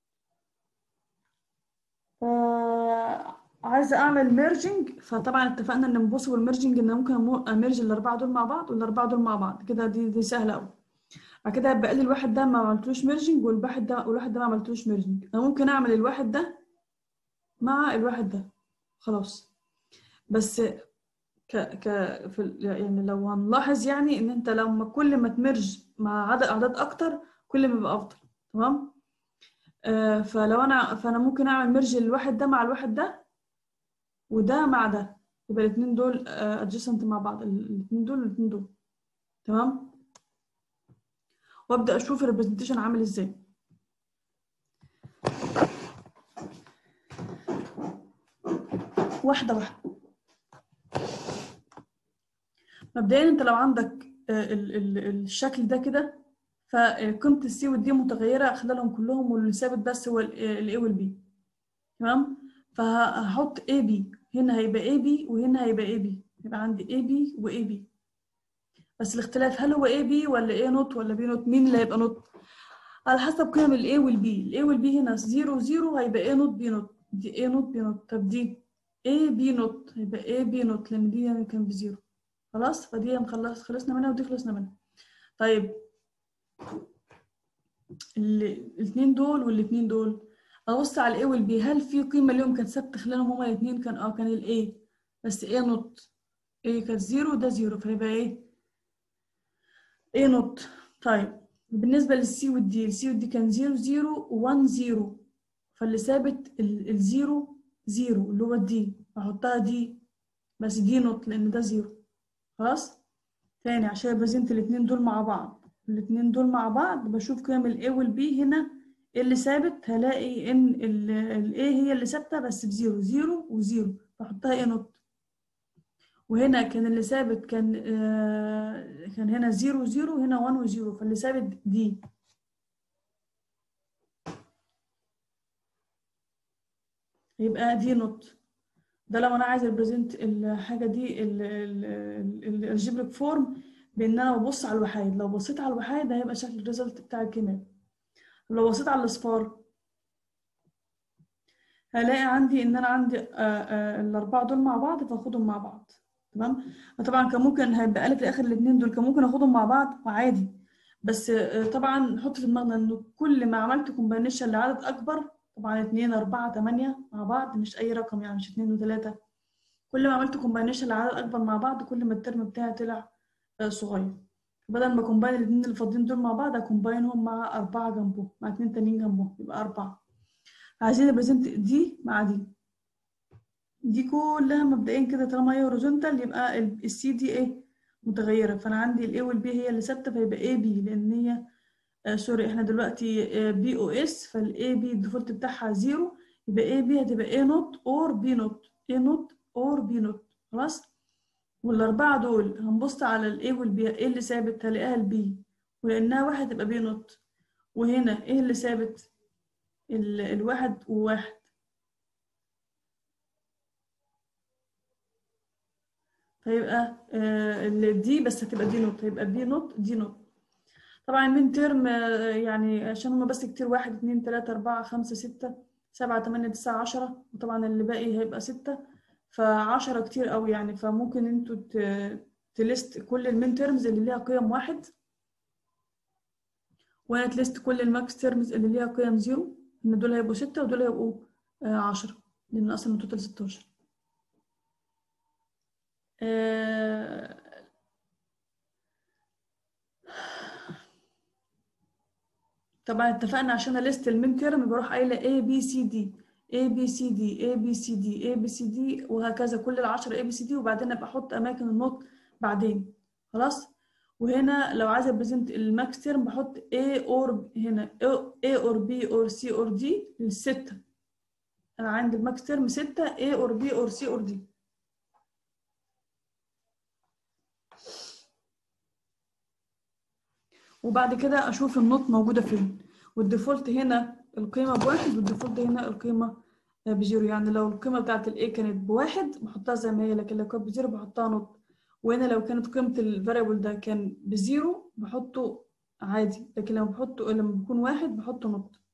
عايزه اعمل ميرجنج فطبعا اتفقنا ان امبوسيبل ميرجنج ان ممكن اميرج الاربعه دول مع بعض والاربعه دول مع بعض كده دي دي سهله قوي بعد كده هيبقى لي الواحد ده ما عملتلوش ميرجنج والواحد ده والواحد ده ما عملتلوش ميرجنج انا ممكن اعمل الواحد ده مع الواحد ده خلاص بس ك ك في ال- يعني لو هنلاحظ يعني ان انت لما كل ما تمرج مع عدد اعداد اكتر كل ما يبقى افضل تمام آه فلو انا فانا ممكن اعمل ميرج الواحد ده مع الواحد ده وده مع ده يبقى الاثنين دول ادجسنت مع بعض الاثنين دول والاثنين دول تمام وابدا اشوف الريبرزنتيشن عامل ازاي واحده واحده مبدئيا انت لو عندك آه، ال- ال- الشكل ده كده فقيمه السي والدي متغيره خلالهم كلهم واللي ثابت بس هو الاي والبي تمام فهحط اي بي هنا هيبقى اي بي وهنا هيبقى اي بي يبقى عندي اي بي واي بي بس الاختلاف هل هو اي بي ولا اي نوت ولا بي نوت مين اللي هيبقى نوت على حسب قيم الاي والبي الاي والبي هنا 0 0 هيبقى اي نوت بي نوت دي اي نوت بي نوت طب دي اي بي نوت هيبقى اي بي نوت لان دي يعني كان بزيرو خلاص فدي مخلص خلصنا منها ودي خلصنا منها طيب الاثنين دول والاثنين دول ابص على الاي والبي هل في قيمه ليهم كانت ثابته خلالهم هما الاثنين كان اه كان الاي بس اي نوت اي كانت زيرو ده زيرو فيبقى ايه اي نوت طيب بالنسبه للسي والدي السي والدي كان زيرو زيرو وان زيرو فاللي ثابت ال- الزيرو زيرو اللي هو الدي احطها دي بس دي نوت لان ده زيرو خلاص تاني عشان بزنت الاتنين دول مع بعض الاتنين دول مع بعض بشوف قيم ال A وال B هنا إيه اللي ثابت هلاقي ان ال ال A هي اللي ثابتة بس بزيرو زيرو وزيرو بحطها A نوت وهنا كان اللي ثابت كان آه كان هنا زيرو زيرو هنا 1 وزيرو فاللي ثابت دي يبقى دي نوت ده لو انا عايز ابريزنت الحاجه دي الالجبريك فورم بان انا ببص على الوحايد لو بصيت على الوحايد هيبقى شكل الريزلت بتاع الكيمياء لو بصيت على الاصفار هلاقي عندي ان انا عندي آه، آه، الاربعه دول مع بعض فاخدهم مع بعض تمام طبعا كان ممكن هيبقى لي في الاخر الاثنين دول كان ممكن اخدهم مع بعض وعادي بس آه، طبعا نحط في دماغنا انه كل ما عملت كومباينيشن لعدد اكبر طبعا 2 4 8 مع بعض مش اي رقم يعني مش 2 و3 كل ما عملت كومباينيشن لعدد اكبر مع بعض كل ما الترم بتاعي طلع آه، صغير بدل ما كومباين الاثنين اللي فاضيين دول مع بعض اكومباينهم مع أربعة جنبهم مع اتنين تانيين جنبهم يبقى أربعة عايزين نبريزنت دي مع دي دي كلها مبدئيا كده طالما هي هوريزونتال يبقى السي دي ايه متغيرة فأنا عندي الاي والبي هي اللي ثابتة فيبقى اي بي لأن هي آه سوري احنا دلوقتي بي او اس فالاي بي الديفولت بتاعها زيرو يبقى اي بي هتبقى اي نوت اور بي نوت اي نوت اور بي نوت خلاص والأربعة دول هنبص على الاي والبي ايه اللي ثابت هلاقيها البي ولأنها واحد تبقى بي نوت وهنا ايه اللي ثابت ال- الواحد وواحد فيبقى آه، ال- دي بس هتبقى دي نوت هيبقى بي نوت دي نوت طبعا من ترم آه، يعني عشان هما بس كتير واحد اتنين تلاتة أربعة خمسة ستة سبعة تمانية تسعة عشرة وطبعا اللي باقي هيبقى ستة فعشرة كتير أوي يعني فممكن انتوا ت- تلست كل المين تيرمز اللي ليها قيم واحد وانا تلست كل الماكس تيرمز اللي ليها قيم زيرو ان دول هيبقوا ستة ودول هيبقوا آه، عشرة لأن أصلا التوتال ستاشر آه، طبعا اتفقنا عشان اليست المين تيرم بروح قايله A B C D A B C D A B C D A B C D وهكذا كل العشرة A B C D وبعدين ابقى احط اماكن النوت بعدين خلاص وهنا لو عايزه ابريزنت الماكس تيرم بحط A or هنا A or B or C or D للستة انا عندي الماكس تيرم ستة A or B or C or D وبعد كده اشوف النوت موجوده فين والديفولت هنا القيمه بواحد والديفولت هنا القيمه بزيرو يعني لو القيمه بتاعت الاي كانت بواحد بحطها زي ما هي لكن لو كانت بزيرو بحطها نوت وهنا لو كانت قيمه الفاريبل ده كان بزيرو بحطه عادي لكن لما بحطه لما بيكون واحد بحطه نوت